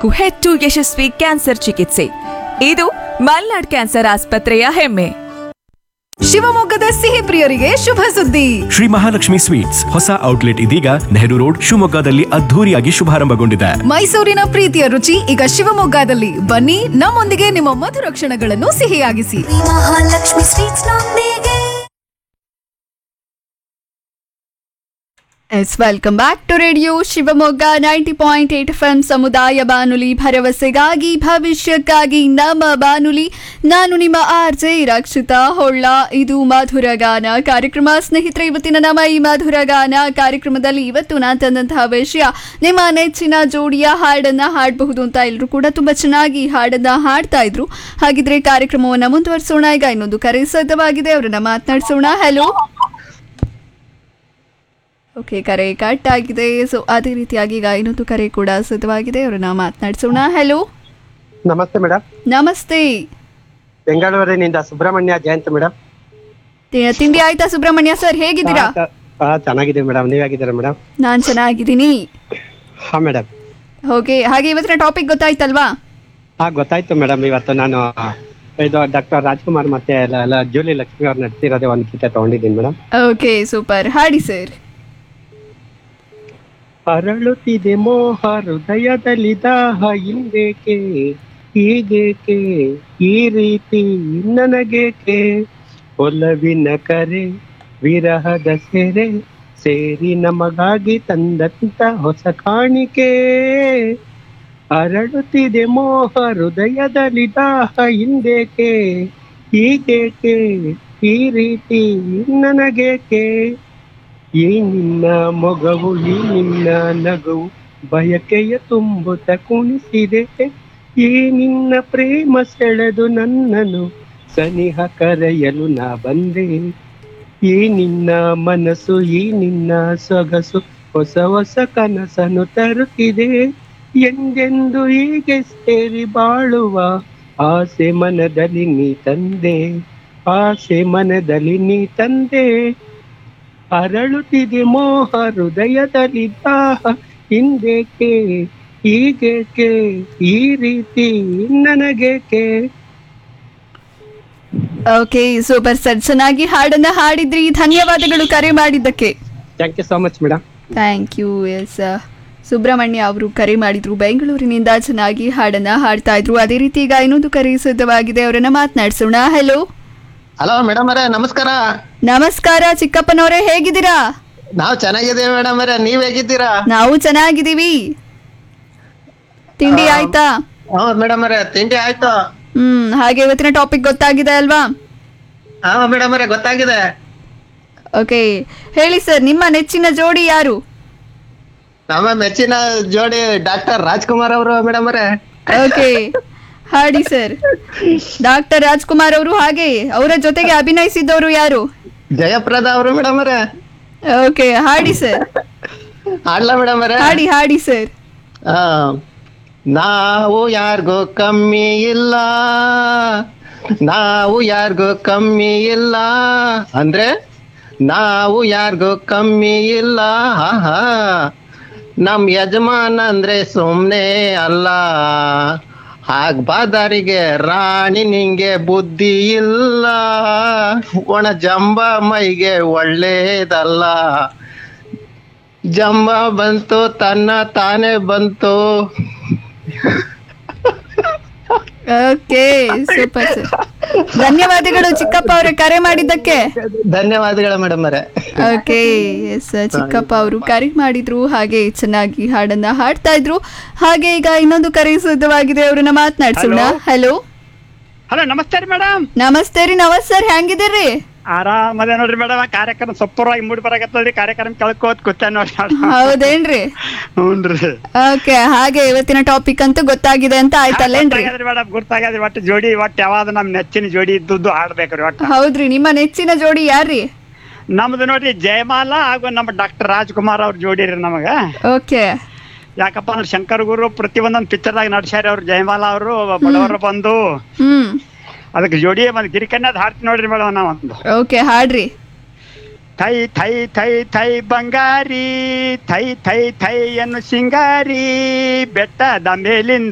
ಐವತ್ತಕ್ಕೂ ಹೆಚ್ಚು ಯಶಸ್ವಿ ಕ್ಯಾನ್ಸರ್ ಚಿಕಿತ್ಸೆ ಇದು ಮಲ್ನಾಡ್ ಕ್ಯಾನ್ಸರ್ ಆಸ್ಪತ್ರೆಯ ಹೆಮ್ಮೆ ಶಿವಮೊಗ್ಗದ ಸಿಹಿ ಪ್ರಿಯರಿಗೆ ಶುಭ ಸುದ್ದಿ ಶ್ರೀ ಮಹಾಲಕ್ಷ್ಮಿ ಸ್ವೀಟ್ಸ್ ಹೊಸ ಔಟ್ಲೆಟ್ ಇದೀಗ ನೆಹರು ರೋಡ್ ಶಿವಮೊಗ್ಗದಲ್ಲಿ ಅದ್ಧೂರಿಯಾಗಿ ಶುಭಾರಂಭಗೊಂಡಿದೆ ಮೈಸೂರಿನ ಪ್ರೀತಿಯ ರುಚಿ ಈಗ ಶಿವಮೊಗ್ಗದಲ್ಲಿ ಬನ್ನಿ ನಮ್ಮೊಂದಿಗೆ ನಿಮ್ಮ ಮಧುರ ಕ್ಷಣಗಳನ್ನು ಸಿಹಿಯಾಗಿಸಿ ಮಹಾಲಕ್ಷ್ಮಿ ಸ್ವೀಟ್ಸ್ ನೊಂದಿಗೆ S welcome back to radio Shivamogga ninety point eight F M ಸಮುದಾಯ ಬಾನುಲಿ ಭರವಸೆಗಾಗಿ ಭವಿಷ್ಯಕ್ಕಾಗಿ ನಮ್ಮ ಬಾನುಲಿ ನಾನು ನಿಮ್ಮ ಆರ್ ಜೆ ರಕ್ಷಿತಾ ಹೊಳ್ಳ ಇದು ಮಧುರ ಗಾನ ಕಾರ್ಯಕ್ರಮ ಸ್ನೇಹಿತರೆ ಇವತ್ತಿನ ನಮ್ಮ ಈ ಮಧುರ ಗಾನ ಕಾರ್ಯಕ್ರಮದಲ್ಲಿ ಇವತ್ತು ನಾನು ತಂದಂತಹ ವಿಷಯ ನಿಮ್ಮ ನೆಚ್ಚಿನ ಜೋಡಿಯ ಹಾಡನ್ನ ಹಾಡಬಹುದು ಅಂತ ಎಲ್ಲರೂ ಕೂಡ ತುಂಬಾ ಚೆನ್ನಾಗಿ ಹಾಡನ್ನ ಹಾಡ್ತಾ ಇದ್ರು ಹಾಗಿದ್ರೆ ಕಾರ್ಯಕ್ರಮವನ್ನ ಮುಂದುವರಿಸೋಣ ಈಗ ಇನ್ನೊಂದು ಕರೆ ಸಿದ್ಧವಾಗಿದೆ ಅವರನ್ನ ಮಾತನಾಡಿಸೋಣ ಹಲೋ ಓಕೆ ಕರೆ ಕಟ್ ಆಗಿದೆ ಸೊ ಅದೇ ರೀತಿಯಾಗಿ ಈಗ ಇನ್ನೊಂದು ಕರೆ ಕೂಡ ಸಿದ್ಧವಾಗಿದೆ ಅವರನ್ನ ಮಾತನಾಡಿಸೋಣ ಹಲೋ ನಮಸ್ತೆ ಮೇಡಮ್ ನಮಸ್ತೆ ಬೆಂಗಳೂರಿನಿಂದ ಸುಬ್ರಹ್ಮಣ್ಯ ಜಯಂತ್ ಮೇಡಮ್ ತಿ- ತಿಂಡಿ ಆಯ್ತಾ ಸುಬ್ರಹ್ಮಣ್ಯ ಸರ್ ಹೇಗಿದ್ದೀರಾ ಹಾ ಚೆನ್ನಾಗಿದೆ ಮೇಡಮ್ ನೀವ್ ಹೇಗಿದ್ದೀರಾ ಮೇಡಮ್ ನಾನು ಚೆನ್ನಾಗಿದ್ದೀನಿ ಹಾ ಮೇಡಮ್ ಓಕೆ ಹಾಗೆ ಇವತ್ತಿನ ಟಾಪಿಕ್ ಗೊತ್ತಾಯ್ತಲ್ವಾ ಹಾ ಗೊತ್ತಾಯ್ತು ಮೇಡಮ್ ಇವತ್ತು ನಾನು ಇದು ಡಾಕ್ಟರ್ ರಾಜ್ಕುಮಾರ್ ಮತ್ತೆ ಲ- ಲ- ಜೂಲಿ ಲಕ್ಷ್ಮಿ ಅವ್ರು ನಡೆಸಿರೋದೇ ಒಂದು ಗೀತೆ ತಗೊಂಡಿದ್ದೀನಿ ಮೇಡಮ್ ಓಕೆ ಸೂಪರ್ ಹಾಡಿ ಸರ್ ಅರಳುತ್ತಿದೆ ಮೋಹ ಹೃದಯದಲ್ಲಿ ದಾಹ ಹಿಂದೇಕೆ ಹೀಗೇಕೆ ಈ ರೀತಿ ನನಗೇಕೆ ಒಲವಿನ ಕರೆ ವಿರಹದ ಸೆರೆ ಸೇರಿ ನಮಗಾಗಿ ತಂದಂತ ಹೊಸ ಕಾಣಿಕೆ ಅರಳುತ್ತಿದೆ ಮೋಹ ಹೃದಯದಲ್ಲಿ ದಾಹ ಹಿಂದೇಕೆ ಹೀಗೇಕೆ ಈ ರೀತಿ ನನಗೇಕೆ ಈ ನಿನ್ನ ಮೊಗವು ಈ ನಿನ್ನ ನಗುವು ಬಯಕೆಯ ತುಂಬುತ್ತ ಕುಣಿಸಿದೆ ಈ ನಿನ್ನ ಪ್ರೇಮ ಸೆಳೆದು ನನ್ನನು ಸನಿಹ ಕರೆಯಲು ನಾ ಬಂದೆ ಈ ನಿನ್ನ ಮನಸ್ಸು ಈ ನಿನ್ನ ಸೊಗಸು ಹೊಸ ಹೊಸ ಕನಸನ್ನು ತರುತ್ತಿದೆ ಎಂದೆಂದು ಹೀಗೆ ಸೇರಿ ಬಾಳುವ ಆಸೆ ಮನದಲ್ಲಿ ನೀ ತಂದೆ ಆಸೆ ಮನದಲ್ಲಿ ನೀ ತಂದೆ ಅರಳುತ್ತಿದೆ ಮೋಹ ಹೃದಯದಲ್ಲಿ ದಾಹ ಹಿಂದೇಕೆ ಹೀಗೇಕೆ ಈ ರೀತಿ ನನಗೇಕೆ ಓಕೆ ಸೂಪರ್ ಸರ್ ಚೆನ್ನಾಗಿ ಹಾಡನ್ನ ಹಾಡಿದ್ರಿ ಧನ್ಯವಾದಗಳು ಕರೆ ಮಾಡಿದ್ದಕ್ಕೆ thank you so much madam thank you S Subrahmanya ಅವರು ಕರೆ ಮಾಡಿದ್ರು ಬೆಂಗಳೂರಿನಿಂದ ಚೆನ್ನಾಗಿ ಹಾಡನ್ನ ಹಾಡ್ತಾ ಇದ್ರು ಅದೇ ರೀತಿ ಈಗ ಇನ್ನೊಂದು ಕರೆ ಸಿದ್ಧವಾಗಿದೆ ಅವರನ್ನ ಮಾತನಾಡಿಸೋಣ ಹಲೋ ಹಲೋ ಮೇಡಮ್ ಅವರೇ ನಮಸ್ಕಾರ ನಮಸ್ಕಾರ ಚಿಕ್ಕಪ್ಪನವರೇ ಹೇಗಿದ್ದೀರಾ ನಾವ್ ಚೆನ್ನಾಗಿದ್ದೀವಿ ಮೇಡಮ್ ಅವರೇ ನೀವ್ ಹೇಗಿದ್ದೀರಾ ನಾವು ಚೆನ್ನಾಗಿದ್ದೀವಿ ತಿಂಡಿ ಆಯ್ತಾ ಹೌದ್ ಮೇಡಮ್ ಅವರೇ ತಿಂಡಿ ಆಯ್ತು ಹ್ಮ್ ಹಾಗೆ ಇವತ್ತಿನ ಟಾಪಿಕ್ ಗೊತ್ತಾಗಿದೆ ಅಲ್ವಾ ಹಾ ಮೇಡಮ್ ಅವರೇ ಗೊತ್ತಾಗಿದೆ ಓಕೆ ಹೇಳಿ ಸರ್ ನಿಮ್ಮ ನೆಚ್ಚಿನ ಜೋಡಿ ಯಾರು ನಮ್ಮ ಮೆಚ್ಚಿನ ಜೋಡಿ ಡಾಕ್ಟರ್ ರಾಜ್ಕುಮಾರ್ ಅವರು ಮೇಡಮ್ ಅವರೇ ಓಕೆ ಹಾಡಿ ಸರ್ ಡಾಕ್ಟರ್ ರಾಜ್ಕುಮಾರ್ ಅವರು ಹಾಗೆ ಅವರ ಜೊತೆಗೆ ಅಭಿನಯಿಸಿದ್ದವರು ಯಾರು ಜಯಪ್ರದ ಅವರು ಮೇಡಮ್ ಅವರೇ ಓಕೆ ಹಾಡಿ ಸರ್ ಆಡ್ಲಾ ಮೇಡಮ್ ಅವರೇ ಹಾಡಿ ಹಾಡಿ ಸರ್ ಆ, ನಾವು ಯಾರಿಗೂ ಕಮ್ಮಿ ಇಲ್ಲ ನಾವು ಯಾರಿಗೂ ಕಮ್ಮಿ ಇಲ್ಲ ಅಂದ್ರೆ ನಾವು ಯಾರಿಗೂ ಕಮ್ಮಿ ಇಲ್ಲ ಹಾ ನಮ್ ಯಜಮಾನ ಅಂದ್ರೆ ಸುಮ್ನೆ ಅಲ್ಲ ಹಾಗ್ಬಾದರಿಗೆ ರಾಣಿ ನಿಂಗೆ ಬುದ್ಧಿ ಇಲ್ಲ ಒಣ ಜಂಬ ಮೈಗೆ ಒಳ್ಳೇದಲ್ಲ ಜಂಬ ಬಂತು ತನ್ನ ತಾನೇ ಬಂತು ಓಕೆ ಸೂಪರ್ ಸರ್ ಧನ್ಯವಾದಗಳು ಚಿಕ್ಕಪ್ಪ ಅವರೇ ಕರೆ ಮಾಡಿದ್ದಕ್ಕೆ ಧನ್ಯವಾದಗಳು ಮೇಡಮ್ ಅವರೇ ಓಕೆ ಎಸ್ ಚಿಕ್ಕಪ್ಪ ಅವರು ಕರೆ ಮಾಡಿದ್ರು ಹಾಗೆ ಚೆನ್ನಾಗಿ ಹಾಡನ್ನ ಹಾಡ್ತಾ ಇದ್ರು ಹಾಗೆ ಈಗ ಇನ್ನೊಂದು ಕರೆ ಸಿದ್ಧವಾಗಿದೆ ಅವ್ರನ್ನ ಮಾತನಾಡ್ಸೋಣ ಹಲೋ ಹಲೋ ನಮಸ್ತೆ ರೀ ಮೇಡಮ್ ನಮಸ್ತೆ ರೀ ನಮಸ್ ಸರ್ ಹೆಂಗಿದ್ದೀರಿ ಆರಾಮದ ನೋಡ್ರಿ ಮೇಡಮ್ ಕಾರ್ಯಕ್ರಮ ಸೂಪರ್ವಾಗಿ ಮೂಡಿ ಬರಾಕತ್ತಲ್ರಿ ಕಾರ್ಯಕ್ರಮ ಕೇಳ್ಕೋತ್ ಕೂತ ನೋಡ್ರಿ ಹೌದೇನ್ರಿ ಹ್ಞೂನ್ರಿ ಓಕೆ ಹಾಗೆ ಇವತ್ತಿನ ಟಾಪಿಕ್ ಅಂತೂ ಗೊತ್ತಾಗಿದೆ ಅಂತ ಆಯ್ತಲ್ಲೇನ್ರಿ ಮೇಡಮ್ ಗುರ್ತಾಗ್ಯದ್ರಿ ಒಟ್ಟು ಜೋಡಿ ಒಟ್ಟು ಯಾವ್ದು ನಮ್ ನೆಚ್ಚಿನ ಜೋಡಿ ಇದ್ದದ್ದು ಆಡ್ಬೇಕ್ರಿ ಒಟ್ಟು ಹೌದ್ರಿ ನಿಮ್ಮ ನೆಚ್ಚಿನ ಜೋಡಿ ಯಾರ್ರಿ ನಮ್ದು ನೋಡ್ರಿ ಜಯಮಾಲಾ ಹಾಗೂ ನಮ್ಮ ಡಾಕ್ಟರ್ ರಾಜ್ಕುಮಾರ್ ಅವ್ರ ಜೋಡಿ ರೀ ನಮಗ ಓಕೆ ಯಾಕಪ್ಪ ಅಂದ್ರೆ ಶಂಕರ್ ಗುರು ಪ್ರತಿ ಒಂದೊಂದು ಪಿಕ್ಚರ್ದಾಗ ನಡ್ಸ್ಯಾರ ಅವ್ರು ಜಯಮಾಲಾ ಅವರು ಬಡವರು ಬಂದು ಹ್ಮ್ ಅದಕ್ಕೆ ಜೋಡಿ ಒಂದು ಗಿರಿಕನ್ನದ ಹಾಡ್ತಿ ನೋಡ್ರಿ ಮೇಡಮ್ ನಾವೊಂದು ಓಕೆ ಹಾಡ್ರಿ ಥೈ ಥೈ ಥೈ ಥೈ ಬಂಗಾರಿ ಥೈ ಥೈ ಥೈ ಅನ್ನು ಸಿಂಗಾರಿ ಬೆಟ್ಟದ ಮೇಲಿಂದ